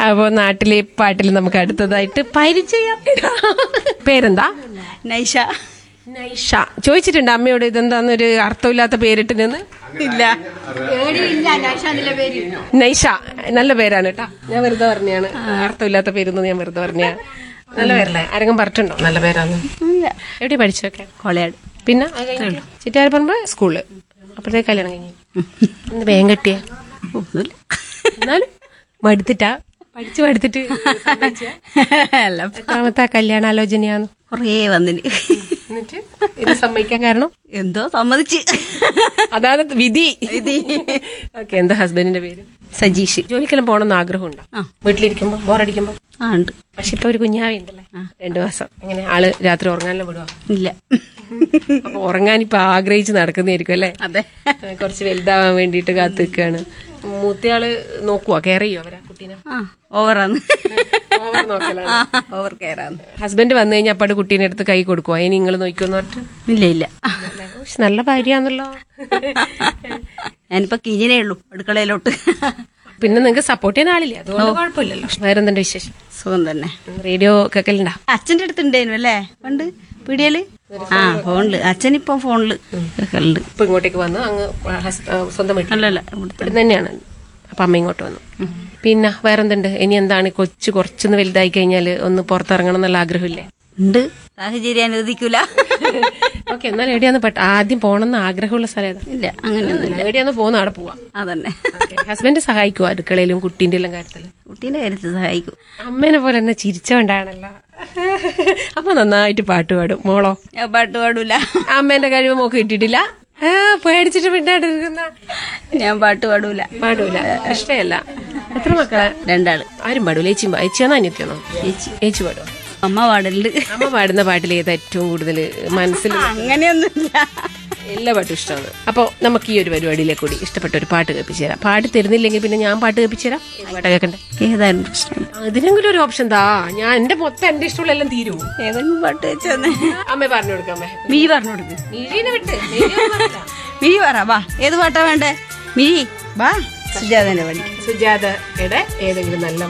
അപ്പോ നാട്ടിലെ പാട്ടിൽ നമുക്ക് അടുത്തതായിട്ട് പരിചയം പേരെന്താ നൈഷ നൈഷ ചോദിച്ചിട്ടുണ്ട് അമ്മയോട് ഇതെന്താന്നൊരു അർത്ഥമില്ലാത്ത പേരിട്ടിനെന്ന് ഇല്ല ഇല്ല നൈഷ എന്നുള്ള പേര് നൈഷ നല്ല പേരാണ് കേട്ടാ ഞാൻ വെറുതെ പറഞ്ഞാണ് അർത്ഥമില്ലാത്ത പേരൊന്നും ഞാൻ വെറുതെ പറഞ്ഞ നല്ല പേരല്ലേ ആരെങ്കിലും പറഞ്ഞിട്ടുണ്ടോ നല്ല പേരാന്ന് ഇല്ല എവിടെ പഠിച്ചൊക്കെ കൊളയാട് പിന്നെ ചിറ്റാരപ്പറമ്പ് സ്കൂളില് അപ്പോഴത്തേക്ക് കല്യാണം കഴിഞ്ഞു ഇന്ന് വേഗം കെട്ടിയ ഒന്നുമില്ല എന്നാലും മടുത്തിട്ടാ പഠിച്ചു മടുത്തിട്ട് അല്ല എത്രാമത്തെ കല്യാണാലോചനയാന്ന് കുറേ വന്നിന് എന്നിട്ട് ഇത് സമ്മതിക്കാൻ കാരണം എന്തോ സമ്മതിച്ച് അതാണ് വിധി ഓക്കെ എന്താ ഹസ്ബൻഡിന്റെ പേര് സജീഷ് ജോലിക്കെല്ലാം പോകണമെന്ന് ആഗ്രഹമുണ്ടോ ആ. വീട്ടിലിരിക്കുമ്പോ ബോറടിക്കുമ്പോ ആ ഉണ്ട് പക്ഷെ ഇപ്പൊ ഒരു കുഞ്ഞാവി ഉണ്ടല്ലേ രണ്ടു മാസം എങ്ങനെ ആള് രാത്രി ഉറങ്ങാനെല്ലാം വിടുവോ ഇല്ല അപ്പൊ ഉറങ്ങാൻ ഇപ്പൊ ആഗ്രഹിച്ച് നടക്കുന്നതായിരിക്കും അല്ലേ അതെ കുറച്ച് വലുതാവാൻ വേണ്ടിയിട്ട് കാത്തു നിൽക്കുകയാണ് മൂത്തയാള് നോക്കുവോ കെയർ ചെയ്യോ അവരാ കുട്ടീനെ ആ ഓവറാന്ന് ഓവർ നോക്കലാണ് ആ ഓവർ കെയറാന്ന് ഹസ്ബൻഡ് വന്നു കഴിഞ്ഞാൽ അപ്പാട് കുട്ടീനെ അടുത്ത് കൈ കൊടുക്കുവോ അതിന് നിങ്ങൾ നോക്കിയോന്ന് പറഞ്ഞിട്ട് ഇല്ല ഇല്ല ഉഷ്, നല്ല ഭാര്യയാന്നല്ലോ ഞാനിപ്പോ കിഞ്ഞിനേ ഉള്ളൂ അടുക്കളയിലോട്ട് പിന്നെ നിങ്ങൾക്ക് സപ്പോർട്ട് ചെയ്യാൻ ആളില്ലേ അതുകൊണ്ട് കുഴപ്പമില്ലല്ലോ വേറെന്തുണ്ട് വിശേഷം സുഖം തന്നെ റേഡിയോ കേൾക്കലുണ്ടാ അച്ഛന്റെ അടുത്തുണ്ടായിരുന്നു അല്ലേ പണ്ട് പീടിയല് ആ ഫോണില് അച്ഛനിപ്പം ഫോണില് കേൾക്കലുണ്ട് ഇപ്പൊ ഇങ്ങോട്ടേക്ക് വന്നു അങ്ങ് ഹസ്- ആ, സ്വന്തം വീട്ടിൽ അല്ലല്ല ഇവിടുത്തെ ഇവിടെ തന്നെയാണ് അപ്പൊ അമ്മ ഇങ്ങോട്ട് വന്നു പിന്നെ വേറെന്തുണ്ട് ഇനി എന്താണ് കൊച്ചു കുറച്ചൊന്ന് വലുതായി കഴിഞ്ഞാല് ഒന്ന് പുറത്തിറങ്ങണം എന്നുള്ള ആഗ്രഹമില്ലേ ഉണ്ട് സാഹചര്യം അനുവദിക്കൂല ഓക്കെ എന്നാൽ എവിടെയാന്ന് പെട്ട ആദ്യം പോകണമെന്ന് ആഗ്രഹമുള്ള സ്ഥലം ഏതാ ഇല്ല അങ്ങനെയൊന്നുമില്ല എവിടെയാന്ന് പോകുന്ന അവിടെ പോവാം അതന്നെ ഹസ്ബൻഡ് സഹായിക്കുവോ അടുക്കളയിലും കുട്ടീന്റെ എല്ലാം കാര്യത്തില് കുട്ടീന്റെ കാര്യത്തിൽ സഹായിക്കും അമ്മേനെ പോലെ തന്നെ ചിരിച്ചോണ്ടാണല്ലോ അപ്പൊ നന്നായിട്ട് പാട്ട് പാടും മോളോ ഞാൻ പാട്ട് പാടൂല അമ്മേന്റെ കഴിവ് മോക്ക് കിട്ടിയിട്ടില്ല ആ, പേടിച്ചിട്ട് പിന്നാടിരിക്കുന്ന ഞാൻ പാട്ട് പാടൂല പാടൂല ഇഷ്ടമല്ല എത്ര മക്കളെ രണ്ടാള് ആരും പാടൂല ചേച്ചി ചേച്ചിയാണോ അനിയത്തിയാണോ ചേച്ചി ചേച്ചി പാടും അമ്മ പാടലുണ്ട് അമ്മ പാടുന്ന പാട്ടിൽ ഏതാ ഏറ്റവും കൂടുതൽ മനസ്സിൽ അങ്ങനെയൊന്നുമില്ല എല്ലാ പാട്ടും ഇഷ്ടമാണ് അപ്പോൾ നമുക്ക് ഈ ഒരു പരിപാടിയിലേക്ക് കൂടി ഇഷ്ടപ്പെട്ട ഒരു പാട്ട് കേൾപ്പിച്ചു തരാം പാടി തരുന്നില്ലെങ്കിൽ പിന്നെ ഞാൻ പാട്ട് കേൾപ്പിച്ചു തരാം ഏത് പാട്ടാ കേൾക്കണ്ടേ ഏതായാലും പ്രശ്നം അതിനെങ്കിലും ഒരു ഓപ്ഷൻ താ ഞാൻ എന്റെ മൊത്തം എന്റെ ഇഷ്ടമുള്ള എല്ലാം തീരുമോ ഏതെങ്കിലും പാട്ട് വെച്ചെന്ന് അമ്മ പറഞ്ഞു കൊടുക്കാം അമ്മേ മിഴി പറഞ്ഞു കൊടുക്ക് നീരീനെ വിട്ട് നീരിയൊന്നും പറയില്ല. മിഴി പറ വാ ഏത് പാട്ടാ വേണ്ടേ മിഴി വാ സുജാതന്റെ പണി സുജാതയുടെ ഏതെങ്കിലും നല്ല